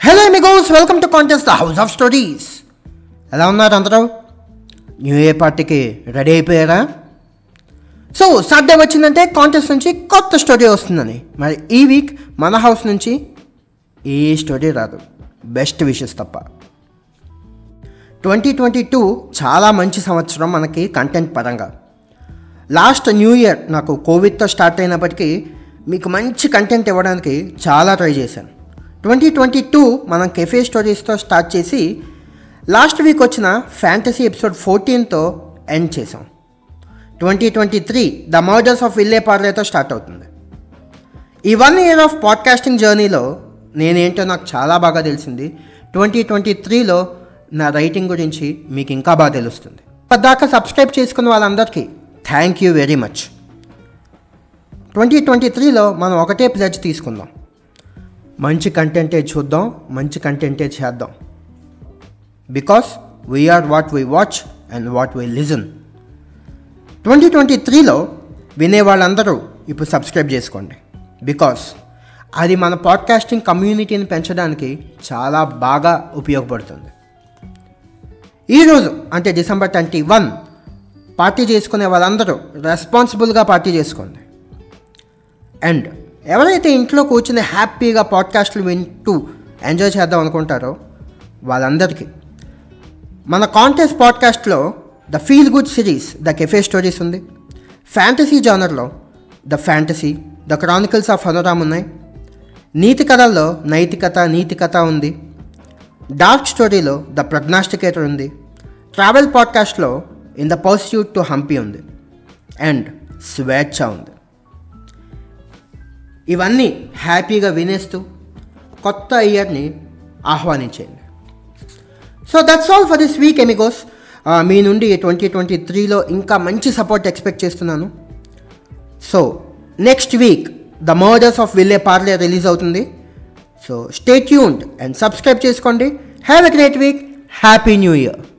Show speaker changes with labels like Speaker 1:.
Speaker 1: hello మిగోస్ welcome to contest the house of stories ఎలా ఉన్నారు అందరూ న్యూ ఇయర్ పార్టీకి రెడీ అయిపోయారా సో సాటర్డే వచ్చిందంటే కాంటెస్ట్ నుంచి కొత్త స్టోరీ వస్తుందని మరి ఈ వీక్ మన హౌస్ నుంచి ఏ స్టోరీ రాదు బెస్ట్ విషెస్ తప్ప ట్వంటీ ట్వంటీ టూ చాలా మంచి సంవత్సరం మనకి కంటెంట్ పరంగా లాస్ట్ న్యూ ఇయర్ నాకు కోవిడ్తో స్టార్ట్ అయినప్పటికీ మీకు మంచి కంటెంట్ ఇవ్వడానికి చాలా ట్రై చేశాను ట్వంటీ ట్వంటీ టూ మనం కెఫే స్టోరీస్తో స్టార్ట్ చేసి లాస్ట్ వీక్ వచ్చిన ఫ్యాంటసీ ఎపిసోడ్ ఫోర్టీన్తో ఎండ్ చేసాం twenty twenty three the murders of Vile పార్లేతో స్టార్ట్ అవుతుంది ఈ వన్ ఇయర్ ఆఫ్ పాడ్కాస్టింగ్ జర్నీలో నేనేంటో నాకు చాలా బాగా తెలిసింది ట్వంటీ ట్వంటీ త్రీలో నా రైటింగ్ గురించి మీకు ఇంకా బాగా తెలుస్తుంది పద్దాకా సబ్స్క్రైబ్ చేసుకున్న వాళ్ళందరికీ thank you very much twenty twenty త్రీలో మనం ఒకటే ప్లెజ్ తీసుకుందాం మంచి కంటెంటే చూద్దాం మంచి కంటెంటే చేద్దాం because we are what we watch and what we listen twenty twenty త్రీలో వినే వాళ్ళందరూ ఇప్పుడు సబ్స్క్రైబ్ చేసుకోండి బికాస్ అది మన పాడ్కాస్టింగ్ కమ్యూనిటీని పెంచడానికి చాలా బాగా ఉపయోగపడుతుంది ఈరోజు అంటే డిసెంబర్ ట్వంటీ వన్ పార్టీ చేసుకునే వాళ్ళందరూ రెస్పాన్సిబుల్గా పార్టీ చేసుకోండి అండ్ ఎవరైతే ఇంట్లో కూర్చుని హ్యాపీగా పాడ్కాస్ట్లు వింటూ ఎంజాయ్ చేద్దాం అనుకుంటారో వాళ్ళందరికీ మన కాంటెస్ట్ పాడ్కాస్ట్లో the feel good series the cafe stories ఉంది ఫ్యాంటసీ జానర్లో the fantasy the chronicles of Hanuram ఉన్నాయి నీతి కథల్లో నైతికత నీతికత ఉంది డార్క్ స్టోరీలో ద ప్రగ్నాస్టికేటర్ ఉంది ట్రావెల్ పాడ్కాస్ట్లో in the pursuit to Hampi ఉంది అండ్ స్వేచ్ఛ ఉంది ఇవన్నీ హ్యాపీగా వినేస్తూ కొత్త ఇయర్ని ఆహ్వానించేయండి so that's all for this week amigos మీ నుండి ట్వంటీ ట్వంటీ త్రీలో ఇంకా మంచి సపోర్ట్ ఎక్స్పెక్ట్ చేస్తున్నాను so next week the murders of Vile Parle release అవుతుంది so stay tuned and subscribe చేసుకోండి have a great week happy new year